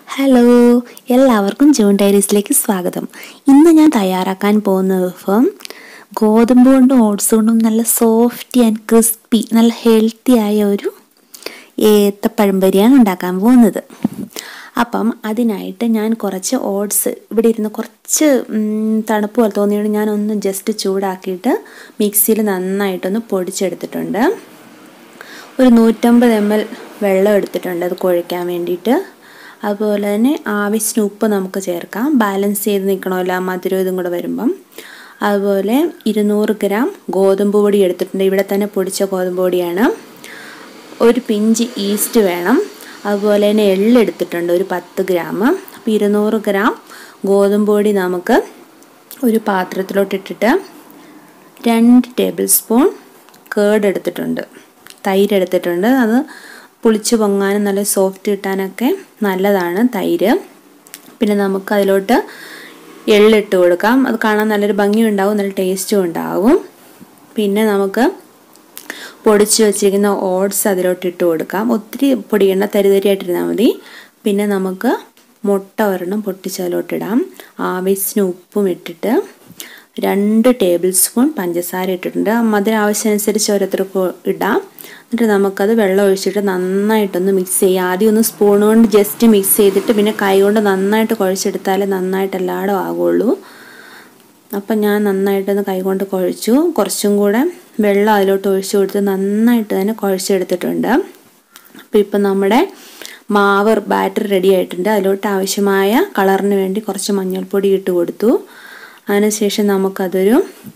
hello എല്ലാവർക്കും June ഡയറീസിലേക്ക് സ്വാഗതം ഇന്ന് ഞാൻ തയ്യാറാക്കാൻ പോകുന്ന വിഭവം ഗോതമ്പ് കൊണ്ടും ഓട്സ് കൊണ്ടും നല്ല സോഫ്റ്റി ആൻഡ് ക്രിസ്പി നല്ല ഹെൽത്തി ആയ ഒരു ഏത്തപ്പഴംപൊരിയാണ് ഉണ്ടാക്കാൻ പോകുന്നത് അപ്പം അതിനായിട്ട് ഞാൻ കുറച്ച് ഓട്സ് ഇവിടെ ഇരുന്ന് കുറച്ച് ഉം, തണുപ്പ് പോലെ തോന്നിയോണ്ട് ഞാൻ ഒന്ന് ജസ്റ്റ് ചൂടാക്കിയിട്ട് മിക്സിയിൽ നന്നായിട്ടൊന്ന് പൊടിച്ചെടുത്തിട്ടുണ്ട് ഒരു നൂറ്റമ്പത് എം എൽ വെള്ളം എടുത്തിട്ടുണ്ട് അത് കുഴയ്ക്കാൻ വേണ്ടിയിട്ട് അതുപോലെ തന്നെ ആവശ്യത്തിന് ഉപ്പ് നമുക്ക് ചേർക്കാം ബാലൻസ് ചെയ്ത് നിൽക്കണമല്ലോ ആ മധുരം ഇതും കൂടെ വരുമ്പം അതുപോലെ ഇരുന്നൂറ് ഗ്രാം ഗോതമ്പ് പൊടി എടുത്തിട്ടുണ്ട് ഇവിടെ തന്നെ പൊടിച്ച ഗോതമ്പ് പൊടിയാണ് ഒരു പിഞ്ച് ഈസ്റ്റ് വേണം അതുപോലെ തന്നെ എള്ളെടുത്തിട്ടുണ്ട് ഒരു പത്ത് ഗ്രാം അപ്പോൾ ഇരുന്നൂറ് ഗ്രാം ഗോതമ്പ് പൊടി നമുക്ക് ഒരു പാത്രത്തിലോട്ട് ഇട്ടിട്ട് രണ്ട് ടേബിൾ സ്പൂൺ കേർഡ് എടുത്തിട്ടുണ്ട് തൈര് എടുത്തിട്ടുണ്ട് അത് പുളിച്ച് പൊങ്ങാനും നല്ല സോഫ്റ്റ് കിട്ടാനൊക്കെ നല്ലതാണ് തൈര് പിന്നെ നമുക്ക് അതിലോട്ട് എള്ളിട്ട് കൊടുക്കാം അത് കാണാൻ നല്ലൊരു ഭംഗി ഉണ്ടാവും നല്ല ടേസ്റ്റും ഉണ്ടാവും പിന്നെ നമുക്ക് പൊടിച്ച് വെച്ചിരിക്കുന്ന ഓട്സ് അതിലോട്ട് ഇട്ട് കൊടുക്കാം ഒത്തിരി പൊടിയണ്ട തരിതരിയായിട്ടിരുന്നാൽ മതി പിന്നെ നമുക്ക് മുട്ട ഒരെണ്ണം പൊട്ടിച്ചതിലോട്ടിടാം ആവശ്യത്തിന് ഉപ്പും ഇട്ടിട്ട് രണ്ട് ടേബിൾ സ്പൂൺ പഞ്ചസാര ഇട്ടിട്ടുണ്ട് മധുരം ആവശ്യമനുസരിച്ച് ഓരോരുത്തർക്ക് ഇടാം എന്നിട്ട് നമുക്കത് വെള്ളം ഒഴിച്ചിട്ട് നന്നായിട്ടൊന്ന് മിക്സ് ചെയ്യാം ആദ്യം ഒന്ന് സ്പൂൺ കൊണ്ട് ജസ്റ്റ് മിക്സ് ചെയ്തിട്ട് പിന്നെ കൈ കൊണ്ട് നന്നായിട്ട് കുഴച്ചെടുത്താലേ നന്നായിട്ട് എല്ലായിടും ആകുള്ളൂ അപ്പം ഞാൻ നന്നായിട്ടൊന്ന് കൈകൊണ്ട് കുഴച്ചു കുറച്ചും കൂടെ വെള്ളം അതിലോട്ട് ഒഴിച്ചു കൊടുത്ത് നന്നായിട്ട് തന്നെ കുഴച്ചെടുത്തിട്ടുണ്ട് അപ്പോൾ ഇപ്പം നമ്മുടെ മാവ് ബാറ്റർ റെഡി ആയിട്ടുണ്ട് അതിലോട്ട് ആവശ്യമായ കളറിന് വേണ്ടി കുറച്ച് മഞ്ഞൾപ്പൊടി ഇട്ട് കൊടുത്തു അതിനുശേഷം നമുക്കതൊരു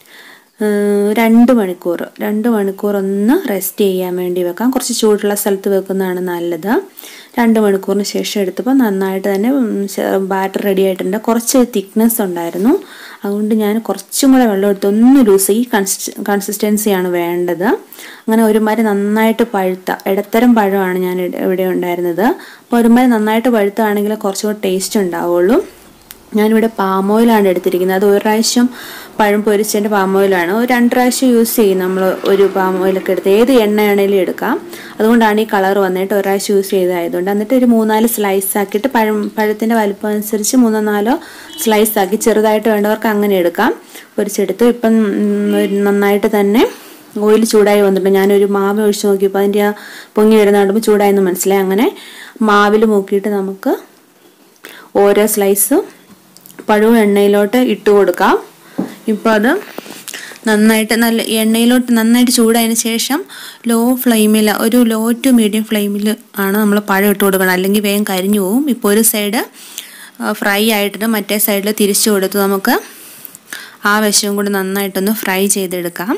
രണ്ട് മണിക്കൂർ രണ്ട് മണിക്കൂർ ഒന്ന് റെസ്റ്റ് ചെയ്യാൻ വേണ്ടി വെക്കാം കുറച്ച് ചൂടുള്ള സ്ഥലത്ത് വെക്കുന്നതാണ് നല്ലത് രണ്ട് മണിക്കൂറിന് ശേഷം എടുത്തപ്പോൾ നന്നായിട്ട് തന്നെ ബാറ്റർ റെഡി ആയിട്ടുണ്ട് കുറച്ച് തിക്നെസ് ഉണ്ടായിരുന്നു അതുകൊണ്ട് ഞാൻ കുറച്ചും കൂടെ വെള്ളം എടുത്ത് ഒന്ന് ലൂസ് ഈ കൺസിസ് കൺസിസ്റ്റൻസിയാണ് വേണ്ടത് അങ്ങനെ ഒരുമാതിരി നന്നായിട്ട് പഴുത്ത ഇടത്തരം പഴമാണ് ഞാൻ ഇവിടെ ഉണ്ടായിരുന്നത് അപ്പോൾ ഒരുമാതിരി നന്നായിട്ട് പഴുത്താണെങ്കിൽ കുറച്ചുകൂടെ ടേസ്റ്റ് ഉണ്ടാവുള്ളൂ ഞാനിവിടെ പാം ഓയിലാണ് എടുത്തിരിക്കുന്നത് അത് ഒരു പ്രാവശ്യം പഴം പൊരിച്ചതിൻ്റെ പാം ഓയിലാണ് ഒരു രണ്ട് പ്രാവശ്യം യൂസ് ചെയ്യും നമ്മൾ ഒരു പാം ഓയിലൊക്കെ എടുത്ത് ഏത് എണ്ണയാണേലും എടുക്കാം അതുകൊണ്ടാണ് ഈ കളർ വന്നിട്ട് ഒരു പ്രാവശ്യം യൂസ് ചെയ്തതായതുകൊണ്ട് എന്നിട്ട് ഒരു മൂന്നാല് സ്ലൈസ് ആക്കിയിട്ട് പഴം പഴത്തിൻ്റെ വലുപ്പം അനുസരിച്ച് മൂന്നോ നാലോ സ്ലൈസ് ആക്കി ചെറുതായിട്ട് വേണ്ടവർക്ക് അങ്ങനെ എടുക്കാം പൊരിച്ചെടുത്ത് ഇപ്പം നന്നായിട്ട് തന്നെ ഓയിൽ ചൂടായി വന്നിട്ടുണ്ട് ഞാനൊരു മാവ് ഒഴിച്ച് നോക്കിയപ്പോൾ അതിൻ്റെ ആ പൊങ്ങി വരുന്ന കാണുമ്പോൾ ചൂടായെന്ന് മനസ്സിലായി അങ്ങനെ മാവിൽ മുക്കിയിട്ട് നമുക്ക് ഓരോ സ്ലൈസ് പഴവും എണ്ണയിലോട്ട് ഇട്ട് കൊടുക്കാം ഇപ്പോൾ അത് നന്നായിട്ട് നല്ല എണ്ണയിലോട്ട് നന്നായിട്ട് ചൂടായതിന് ശേഷം ലോ ഫ്ലെയിമിൽ ഒരു ലോ ടു മീഡിയം ഫ്ലെയിമിൽ ആണ് നമ്മൾ പഴം ഇട്ട് കൊടുക്കണം അല്ലെങ്കിൽ വേഗം കരിഞ്ഞു പോകും ഇപ്പോൾ ഒരു സൈഡ് ഫ്രൈ ആയിട്ടുണ്ട് മറ്റേ സൈഡിൽ തിരിച്ചു കൊടുത്ത് നമുക്ക് ആ വശവും കൂടി നന്നായിട്ടൊന്ന് ഫ്രൈ ചെയ്തെടുക്കാം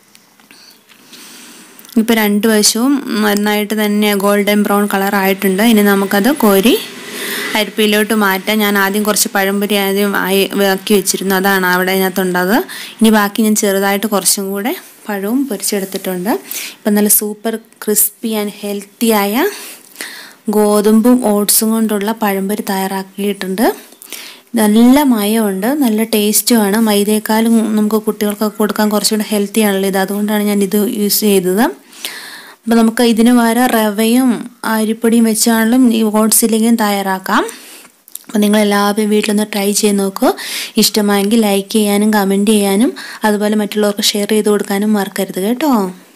ഇപ്പോൾ രണ്ട് വശവും നന്നായിട്ട് തന്നെ ഗോൾഡൻ ബ്രൗൺ കളർ ആയിട്ടുണ്ട് ഇനി നമുക്കത് കോരി അരിപ്പയിലോട്ട് മാറ്റാം ഞാൻ ആദ്യം കുറച്ച് പഴംപൊരി ആദ്യം ആയി ആക്കി വെച്ചിരുന്നു അതാണ് അവിടെ അതിനകത്തുണ്ടത് ഇനി ബാക്കി ഞാൻ ചെറുതായിട്ട് കുറച്ചും കൂടെ പഴവും പൊരിച്ചെടുത്തിട്ടുണ്ട് ഇപ്പം നല്ല സൂപ്പർ ക്രിസ്പി ആൻഡ് ഹെൽത്തി ആയ ഗോതമ്പും ഓട്സും കൊണ്ടുള്ള പഴംപൊരി തയ്യാറാക്കിയിട്ടുണ്ട് നല്ല മയമുണ്ട് നല്ല ടേസ്റ്റുമാണ് മൈദയേക്കാളും നമുക്ക് കുട്ടികൾക്കൊക്കെ കൊടുക്കാൻ കുറച്ചുകൂടെ ഹെൽത്തി ആണല്ലോ ഇത് അതുകൊണ്ടാണ് ഞാൻ ഇത് യൂസ് ചെയ്തത് അപ്പോൾ നമുക്ക് ഇതിന് പകരം റവയും അരിപ്പൊടിയും വെച്ചാണെങ്കിലും ഈ ഓട്സ് ഇല്ലെങ്കിലും തയ്യാറാക്കാം അപ്പോൾ നിങ്ങൾ എല്ലാവരും വീട്ടിലൊന്ന് ട്രൈ ചെയ്ത് നോക്കൂ ഇഷ്ടമായെങ്കിൽ ലൈക്ക് ചെയ്യാനും കമൻറ്റ് ചെയ്യാനും അതുപോലെ മറ്റുള്ളവർക്ക് ഷെയർ ചെയ്ത് കൊടുക്കാനും മറക്കരുത് കേട്ടോ